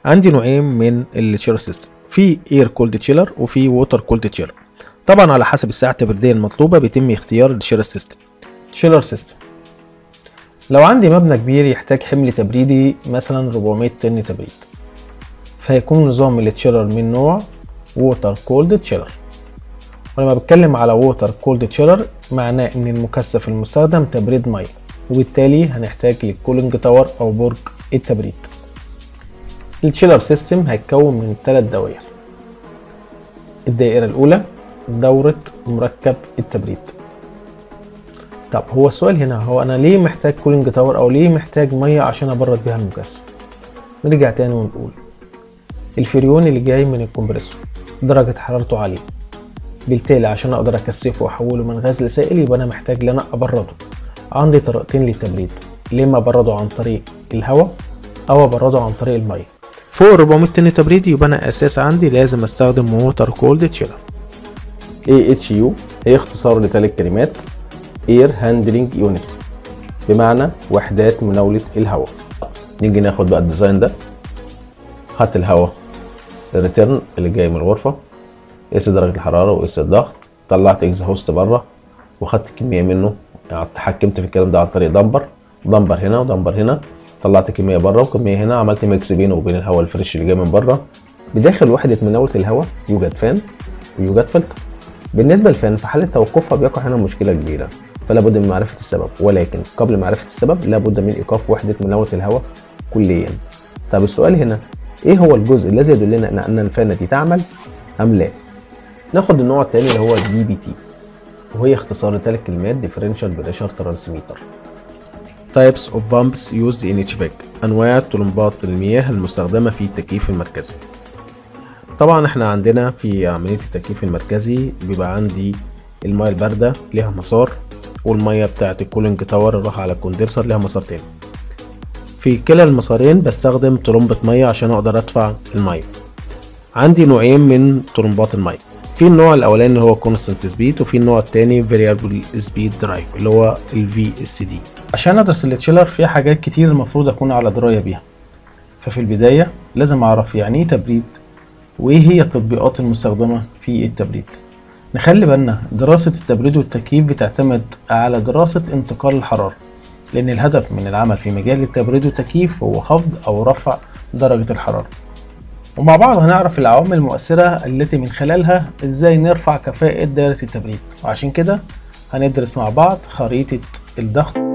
عندي نوعين من الشيلر سيستم في اير كولد تشيلر وفي ووتر كولد تشيلر طبعا على حسب الساعه التبريديه المطلوبه بيتم اختيار الشيلر سيستم شيلر سيستم لو عندي مبنى كبير يحتاج حمل تبريدي مثلا 400 طن تبريد فهيكون نظام التشيلر من نوع ووتر كولد تشيلر ولما بتكلم على ووتر كولد تشيلر معناه ان المكثف المستخدم تبريد ميه وبالتالي هنحتاج للكولينج تاور او برج التبريد التشيلر سيستم هيتكون من ثلاث دوائر الدائرة الأولى دورة مركب التبريد طب هو السؤال هنا هو أنا ليه محتاج كولينج تاور أو ليه محتاج مية عشان أبرد بيها المكثف نرجع تاني ونقول الفريون اللي جاي من الكمبريسور درجة حرارته عالية بالتالي عشان أقدر أكثفه وأحوله من غاز لسائل يبقى أنا محتاج إن أنا أبرده عندي طريقتين للتبريد يا إما أبرده عن طريق الهواء أو أبرده عن طريق المية فوق 400 طن تبريد يبقى انا اساس عندي لازم استخدم ووتر كولد تشيلر AHU هي اختصار لثلاث كلمات Air Handling Unit بمعنى وحدات مناولة الهواء نيجي ناخد بقى الديزاين ده خط الهواء الريتيرن اللي جاي من الغرفة قيس درجة الحرارة وقيس الضغط طلعت اكزهوست بره وخدت كمية منه يعني اتحكمت في الكلام ده عن طريق دمبر دمبر هنا ودمبر هنا طلعت كميه بره وكميه هنا عملت ميكس بينه وبين الهواء الفريش اللي جاي من بره بداخل وحده مناوله الهواء يوجد فان ويوجد فلتر بالنسبه للفان في حاله توقفها بيقع هنا مشكله كبيره فلا بد من معرفه السبب ولكن قبل معرفه السبب لا بد من ايقاف وحده مناوله الهواء كليا طب السؤال هنا ايه هو الجزء الذي يدلنا ان ان الفانه دي تعمل ام لا ناخد النوع الثاني اللي هو الدي بي تي وهي اختصار لثلاث كلمات ديفرنشال بريشر ترانسميتر Types of pumps used in HVAC أنواع طلمبات المياه المستخدمة في التكييف المركزي طبعا احنا عندنا في عملية التكييف المركزي بيبقى عندي المياه الباردة ليها مسار والمياه بتاعة الكولينج تاور اللي رايحة على الكوندنسر ليها مسار تاني في كلا المسارين بستخدم طلمبة مية عشان اقدر ادفع المية عندي نوعين من طلمبات المية في النوع الاولاني اللي هو كونستنت سبيد وفي النوع التاني فاريبل سبيد درايف اللي هو الفي اس دي عشان ادرس التشيلر في حاجات كتير المفروض اكون على درايه بيها ففي البدايه لازم اعرف يعني ايه تبريد وايه هي التطبيقات المستخدمه في التبريد نخلي بالنا دراسة التبريد والتكييف بتعتمد على دراسة انتقال الحرارة لأن الهدف من العمل في مجال التبريد والتكييف هو خفض أو رفع درجة الحرارة ومع بعض هنعرف العوامل المؤثرة التي من خلالها ازاي نرفع كفاءة دائرة التبريد وعشان كده هندرس مع بعض خريطة الضغط